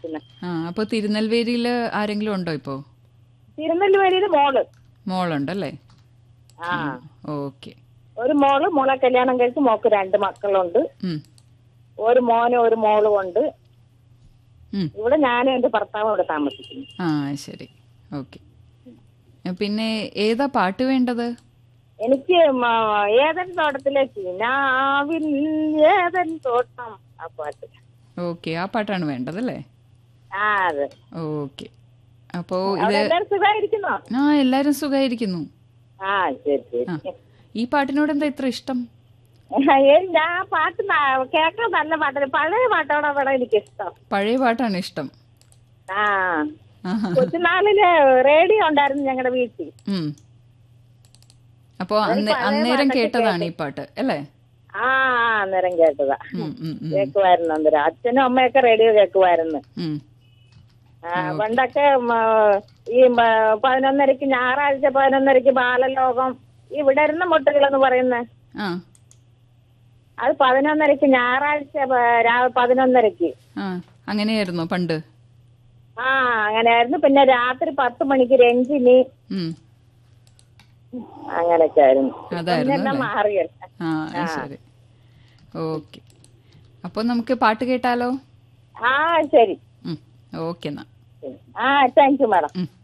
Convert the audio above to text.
താമസിക്കുന്നത് ആ അപ്പൊ തിരുനെൽവേലിയിൽ ആരെങ്കിലും ഉണ്ടോ ഇപ്പോ തിരുനെല്ലുവേലിയിൽ മോള് മോളുണ്ടല്ലേ ആ ഓക്കെ ഒരു മോള് മോളെ കല്യാണം കഴിച്ച് മോക്ക് രണ്ട് മക്കളുണ്ട് ഉം ഒരു മോനും ഒരു മോളും ഉണ്ട് ഉം. ഇവിടെ ഞാനും എന്റെ ഭർത്താവും ഇവിടെ താമസിക്കുന്നു ആ ശരി ഓക്കെ പിന്നെ ഏതാ പാട്ട് വേണ്ടത് എനിക്ക് മ- ഏതൻ തോട്ടത്തിലേക്ക് നാവിൽ ഏതൻ തോട്ടം ആ പാട്ട് ഓക്കെ ആ പാട്ടാണ് വേണ്ടത് അല്ലേ ആ അതെ ഓക്കെ അപ്പോ ഇത് അവിടെ എല്ലാവരും സുഖമായിരിക്കുന്നോ ആ എല്ലാരും സുഖമായിരിക്കുന്നു ആ ശരി ആ ശരി ഈ പാട്ടിനോട് എന്താ ഇത്ര ഇഷ്ടം ഏയ് ഞാൻ ആ പാട്ട് ന- കേൾക്കാൻ നല്ല പാട്ടല്ലേ പഴയ പാട്ടോടെ ഇവിടെ എനിക്ക് ഇഷ്ടം പഴയ പാട്ടാണ് ഇഷ്ടം ആ ആഹാ. കൊച്ചുനാളില് റേഡിയോ ഉണ്ടായിരുന്നു ഞങ്ങളുടെ വീട്ടിൽ ഉം. അപ്പോ അന്നേ- അന്നേരം കേട്ടതാണ് ഈ പാട്ട് അല്ലേ ആ ആ, അന്നേരം കേട്ടതാ ഉം, ഉം, ഉം, കേക്കുമായിരുന്നു അന്നേരം അച്ഛനും അമ്മയൊക്കെ റേഡിയോ കേക്കുമായിരുന്നു ഉം. ആ, പണ്ടൊക്കെ മ, ഈ മ, പതിനൊന്നരക്ക് ഞായറാഴ്ച പതിനൊന്നരക്ക് ബാലലോകം ഈ വിടരുന്ന മുട്ടുകളെന്ന് പറയുന്നത് ആ അത് പതിനൊന്നരക്ക് ഞായറാഴ്ച പ- രാ- പതിനൊന്നരക്ക് ആ അങ്ങനെയായിരുന്നോ പണ്ട് ആ അങ്ങനെയായിരുന്നു പിന്നെ രാത്രി പത്ത് മണിക്ക് രഞ്ജിനി ഉം. അങ്ങനെയൊക്കെ ആയിരുന്നു അതായിരുന്നു എല്ലാം അല്ലേ? മാറിയല്ല ആ ശരി ഓക്കെ അപ്പൊ നമുക്ക് പാട്ട് കേട്ടാലോ ആ ശരി ഉം. ഓക്കെ എന്നാ ആ താങ്ക് യു മാഡം ഉം.